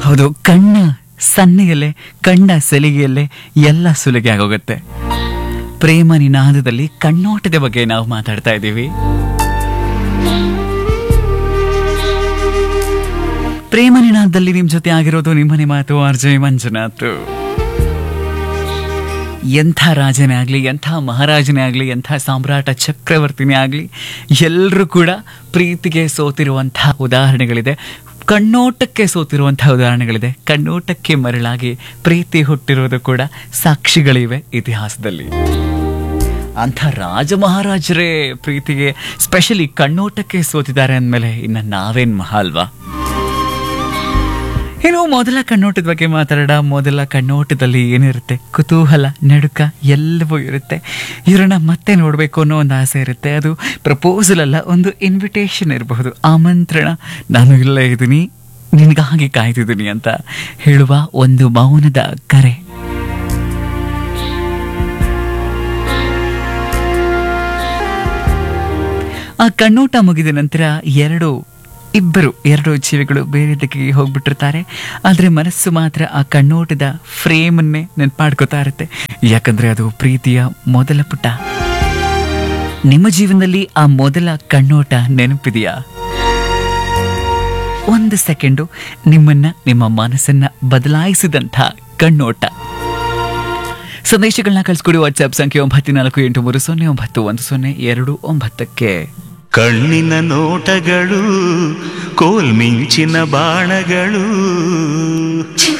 ಹೌದು ಕಣ್ಣ ಸನ್ನೆಯಲ್ಲೇ ಕಣ್ಣ ಸಲಿಗೆಯಲ್ಲೇ ಎಲ್ಲ ಸುಲಿಗೆ ಆಗೋಗುತ್ತೆ ಪ್ರೇಮ ನಿನಾದದಲ್ಲಿ ಕಣ್ಣೋಟದ ಬಗ್ಗೆ ನಾವು ಮಾತಾಡ್ತಾ ಇದ್ದೀವಿ ಪ್ರೇಮ ನಿನಾದದಲ್ಲಿ ನಿಮ್ ಜೊತೆ ಆಗಿರೋದು ನಿಮ್ಮನೆ ಮಾತು ಅರ್ಜಯ್ ಮಂಜುನಾಥ್ ಎಂಥ ರಾಜನೇ ಆಗಲಿ ಎಂಥ ಮಹಾರಾಜನೇ ಆಗಲಿ ಎಂಥ ಸಾಮ್ರಾಟ ಚಕ್ರವರ್ತಿನೇ ಆಗಲಿ ಎಲ್ಲರೂ ಕೂಡ ಪ್ರೀತಿಗೆ ಸೋತಿರುವಂಥ ಉದಾಹರಣೆಗಳಿದೆ ಕಣ್ಣೋಟಕ್ಕೆ ಸೋತಿರುವಂಥ ಉದಾಹರಣೆಗಳಿದೆ ಕಣ್ಣೋಟಕ್ಕೆ ಮರಳಾಗಿ ಪ್ರೀತಿ ಹುಟ್ಟಿರೋದು ಕೂಡ ಸಾಕ್ಷಿಗಳಿವೆ ಇತಿಹಾಸದಲ್ಲಿ ಅಂಥ ರಾಜ ಮಹಾರಾಜರೇ ಪ್ರೀತಿಗೆ ಸ್ಪೆಷಲಿ ಕಣ್ಣೋಟಕ್ಕೆ ಸೋತಿದ್ದಾರೆ ಅಂದಮೇಲೆ ಇನ್ನು ನಾವೇನ್ ಮಹಾ ಅಲ್ವಾ ಇನ್ನು ಮೊದಲ ಕಣ್ಣೋಟದ ಬಗ್ಗೆ ಮಾತಾಡೋಣ ಮೊದಲ ಕಣ್ಣೋಟದಲ್ಲಿ ಏನಿರುತ್ತೆ ಕುತೂಹಲ ನಡುಕ ಎಲ್ಲವೂ ಇರುತ್ತೆ ಇವರನ್ನ ಮತ್ತೆ ನೋಡಬೇಕು ಅನ್ನೋ ಒಂದು ಆಸೆ ಇರುತ್ತೆ ಅದು ಪ್ರಪೋಸಲ್ ಅಲ್ಲ ಒಂದು ಇನ್ವಿಟೇಷನ್ ಇರಬಹುದು ಆಮಂತ್ರಣ ನಾನು ಇಲ್ಲೇ ಇದ್ದೀನಿ ನಿನಗಾಗಿ ಕಾಯ್ತಿದ್ದೀನಿ ಅಂತ ಹೇಳುವ ಒಂದು ಮೌನದ ಕರೆ ಆ ಕಣ್ಣೋಟ ಮುಗಿದ ನಂತರ ಎರಡು ಇಬ್ಬರು ಎರಡು ಜೀವಿಗಳು ಬೇರೆ ದಿಕ್ಕಿಗೆ ಹೋಗ್ಬಿಟ್ಟಿರ್ತಾರೆ ಆದರೆ ಮನಸ್ಸು ಮಾತ್ರ ಆ ಕಣ್ಣೋಟದ ಫ್ರೇಮನ್ನೇ ನೆನ್ಪಾಡ್ಕೋತಾ ಇರುತ್ತೆ ಯಾಕಂದ್ರೆ ಅದು ಪ್ರೀತಿಯ ಮೊದಲ ಪುಟ ನಿಮ್ಮ ಜೀವನದಲ್ಲಿ ಆ ಮೊದಲ ಕಣ್ಣೋಟ ನೆನಪಿದೆಯಾ ಒಂದು ಸೆಕೆಂಡು ನಿಮ್ಮನ್ನ ನಿಮ್ಮ ಮನಸ್ಸನ್ನ ಬದಲಾಯಿಸಿದಂಥ ಕಣ್ಣೋಟ ಸಂದೇಶಗಳನ್ನ ಕಳಿಸ್ಕೊಡಿ ವಾಟ್ಸ್ಆಪ್ ಸಂಖ್ಯೆ ಒಂಬತ್ತು ನಾಲ್ಕು ಎಂಟು ಮೂರು ಸೊನ್ನೆ ಒಂಬತ್ತು ಒಂದು ಸೊನ್ನೆ ಎರಡು ಒಂಬತ್ತಕ್ಕೆ ಕಣ್ಣಿನ ನೋಟಗಳು ಕೋಲ್ಮಿಂಚಿನ ಬಾಣಗಳು ಚಿನ್ನ